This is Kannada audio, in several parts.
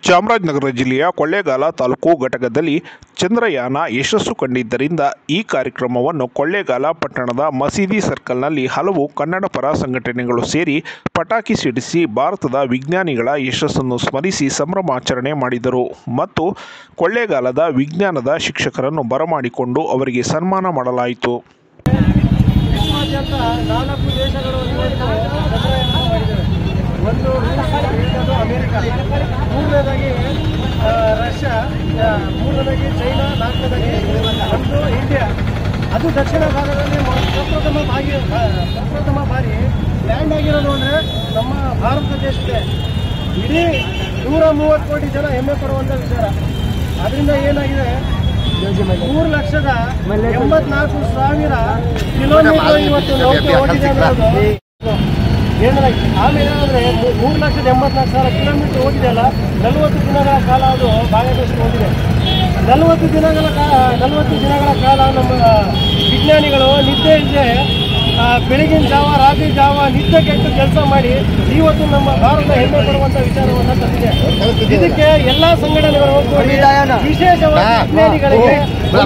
ಚಾಮರಾಜನಗರ ಜಿಲ್ಲೆಯ ಕೊಳ್ಳೇಗಾಲ ತಾಲೂಕು ಘಟಕದಲ್ಲಿ ಚಂದ್ರಯಾನ ಯಶಸ್ಸು ಕಂಡಿದ್ದರಿಂದ ಈ ಕಾರ್ಯಕ್ರಮವನ್ನು ಕೊಳ್ಳೇಗಾಲ ಪಟ್ಟಣದ ಮಸೀದಿ ಸರ್ಕಲ್ನಲ್ಲಿ ಹಲವು ಕನ್ನಡ ಪರ ಸಂಘಟನೆಗಳು ಸೇರಿ ಪಟಾಕಿ ಸಿಡಿಸಿ ಭಾರತದ ವಿಜ್ಞಾನಿಗಳ ಯಶಸ್ಸನ್ನು ಸ್ಮರಿಸಿ ಸಂಭ್ರಮಾಚರಣೆ ಮಾಡಿದರು ಮತ್ತು ಕೊಳ್ಳೇಗಾಲದ ವಿಜ್ಞಾನದ ಶಿಕ್ಷಕರನ್ನು ಬರಮಾಡಿಕೊಂಡು ಅವರಿಗೆ ಸನ್ಮಾನ ಮಾಡಲಾಯಿತು ವಿಶ್ವಾದ್ಯಂತ ನಾಲ್ಕು ದೇಶಗಳು ಇವತ್ತು ಚಂದ್ರಯಾನ ಮಾಡಿದ್ದೇವೆ ಒಂದು ರೂಸ್ ಎರಡನೇದು ಅಮೆರಿಕ ಮೂರನೇದಾಗಿ ಆ, ರಷ್ಯಾ ಆ, ಮೂರನೇದಾಗಿ ಚೈನಾ ನಾಲ್ಕನೇದಾಗಿ ಒಂದು ಇಂಡಿಯಾ ಅದು ದಕ್ಷಿಣ ಭಾರತದಲ್ಲಿ ಮೊ- ಪ್ರಪ್ರಥಮ ಬಾಗಿ ಆ, ಪ್ರಪ್ರಥಮ ಬಾರಿ ಲ್ಯಾಂಡ್ ಆಗಿರೋದು ಅಂದರೆ ನಮ್ಮ ಭಾರತ ದೇಶಕ್ಕೆ ಇಡೀ ನೂರ ಮೂವತ್ತು ಕೋಟಿ ಜನ ಹೆಮ್ಮೆ ಪಡುವಂಥ ವಿಚಾರ ಅದರಿಂದ ಏನಾಗಿದೆ ಮೂರು ಲಕ್ಷದ ಎಂಬತ್ನಾಲ್ಕು ಸಾವಿರ ಕಿಲೋಮೀಟರ್ ಇವತ್ತು ನೌಕೆ ಓಡಿದೆ ಅನ್ನೋದು ಏನಾಗಿ ಆಮೇಲೆ ಏನಂದ್ರೆ ಮೂರು ಲಕ್ಷದ ಎಂಬತ್ನಾಲ್ಕು ಸಾವಿರ ಕಿಲೋಮೀಟರ್ ಓಡಿದೆಯಲ್ಲ ನಲವತ್ತು ದಿನಗಳ ಕಾಲ ಅದು ಬಾಂಗ್ಲಾದೇಶ ಓದಿದೆ ನಲವತ್ತು ದಿನಗಳ ಕಾಲ ನಲವತ್ತು ದಿನಗಳ ಕಾಲ ನಮ್ಮ ವಿಜ್ಞಾನಿಗಳು ನಿದ್ದೆ ಇಲ್ಲದೆ ಆ, ಬೆಳಗಿನ ಜಾವ ರಾತ್ರಿ ಜಾವ ನಿದ್ದೆ ಕೆಟ್ಟು ಕೆಲಸ ಮಾಡಿ ಇವತ್ತು ನಮ್ಮ ಭಾರತ ಹೆಮ್ಮೆ ಪಡುವಂತ ವಿಚಾರವನ್ನ ತಂದಿದೆ ಇದಕ್ಕೆ ಎಲ್ಲಾ ಸಂಘಟನೆಗಳು ಒಗ್ಗೂಡಿ ವಿಶೇಷವಾಗಿ ವಿಜ್ಞಾನಿಗಳಿಗೆ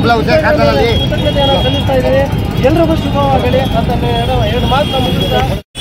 ಕೃತಜ್ಞತೆಯನ್ನು ಸಲ್ಲಿಸ್ತಾ ಇದ್ದೀವಿ ಎಲ್ರಿಗೂ ಶುಭವಾಗಲಿ ಅಂತ ಎರಡು ಎರಡು ಮಾತನ್ನ ಮುಗಿಸ್ತಾ